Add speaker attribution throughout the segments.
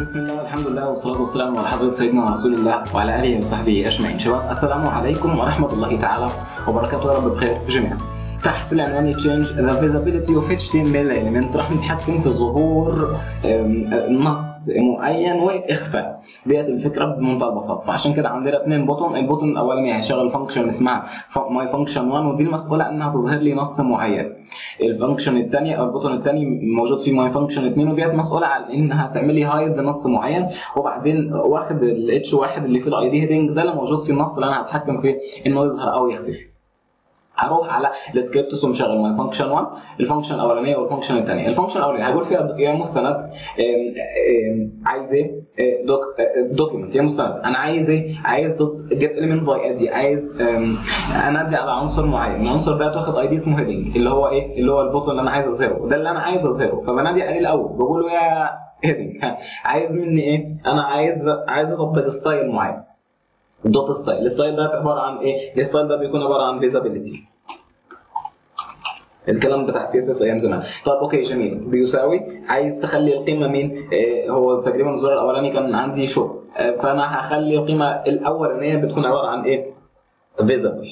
Speaker 1: بسم الله والحمد لله والصلاة والسلام على حضرة سيدنا رسول الله وعلى آله وصحبه أجمعين شباب السلام عليكم ورحمة الله تعالى وبركاته يا رب بخير جميعا تحت العنوان change the visibility of HTML element راح نتحكم في ظهور أم، نص معين واخفاء ديت الفكره بمنتهى البساطه فعشان كده عندنا اثنين بوتون البوتون الاولاني هيشغل فانكشن اسمها ماي فانكشن 1 ودي المسؤوله انها تظهر لي نص معين الفانكشن الثانيه او البوتون الثاني موجود فيه ماي فانكشن 2 وديت مسؤوله عن انها تعمل لي هايد لنص معين وبعدين واخد الاتش واحد اللي فيه الاي دي هيدنج ده اللي موجود في النص اللي انا هتحكم فيه انه يظهر او يختفي هروح على السكريبت ومشغل ماي فانكشن 1 الفانكشن الاولانيه والفانكشن الثانيه الفانكشن الاولانيه هقول فيها يا مستند أم، أم، عايز ايه أه، دوك دوكيمنت يا مستند انا عايز ايه عايز دوت جيت اليمنت باي ادي عايز أم، انادي على عنصر معين العنصر ده واخد اي دي اسمه هيدنج اللي هو ايه اللي هو البوتون اللي انا عايز اظهره ده اللي انا عايز اظهره فبنادي عليه الاول بقول له يا هيدنج عايز مني ايه انا عايز عايز اطبق ستايل معين دوت ستايل الستايل ده عباره عن ايه الستايل ده بيكون عباره عن فيزابيلتي الكلام بتاع سي اس اس ايام زمان طب اوكي جميل بيساوي عايز تخلي القيمه مين آه هو تقريبا الزرار الاولاني كان عندي شو آه فانا هخلي القيمه الاولانيه بتكون عباره عن ايه فيزابل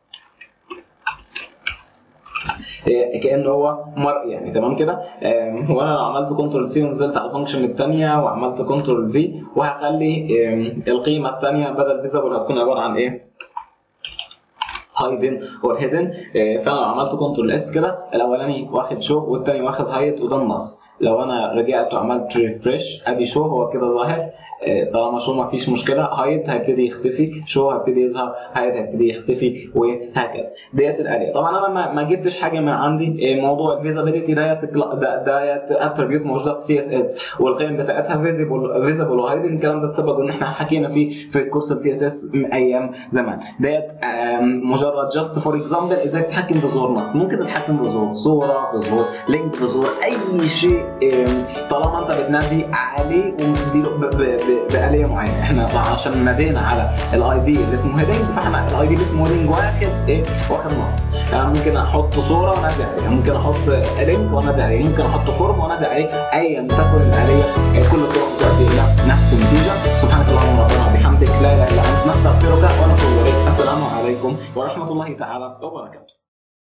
Speaker 1: كانه هو مرئي يعني تمام كده آم، وانا لو عملت كنترول سي ونزلت على الفانكشن الثانيه وعملت كنترول في وهخلي آم، القيمه الثانيه بدل فيزابل هتكون عباره عن ايه هايدن اور هيدن فانا لو عملت كنترول اس كده الاولاني واخد شو والثاني واخد هايت وده النص لو انا رجعت وعملت ريفرش ادي شو هو كده ظاهر آه، طالما شو ما فيش مشكله هايت هيبتدي يختفي شو هيبتدي يظهر هايت هيبتدي يختفي وهكذا ديت الاليه طبعا انا ما, ما جبتش حاجه من عندي آه، موضوع الفيزابيلتي ديت ده ديت اتريبيوت موجوده في سي اس اس والقيم بتاعتها فيزيبل فيزيبل وهايدن الكلام ده اتسبب ان احنا حكينا فيه في كورس السي اس اس ايام زمان ديت آم، مجرد جاست فور اكزامبل ازاي تتحكم بظهور نص ممكن تتحكم بظهور صوره بظهور لينك بظهور اي شيء آم، طالما انت بتنادي عليه ومديله ب- ب- ب- بآلية معينة احنا عشان نادينا على الاي دي اللي اسمه هيدنج فاحنا الاي دي اللي اسمه هيدنج واخد ايه واخد نص يعني ممكن احط صورة وانادي عليها ممكن احط لينك وانادي عليه ممكن احط فورم وانادي عليه ايا تكن الآلية آه، كل الطرق تؤدي الى نفس النتيجة سبحانك اللهم ربنا وبحمدك لا اله الا انت نستغفرك ونتوب اليك السلام عليكم ورحمة الله تعالى وبركاته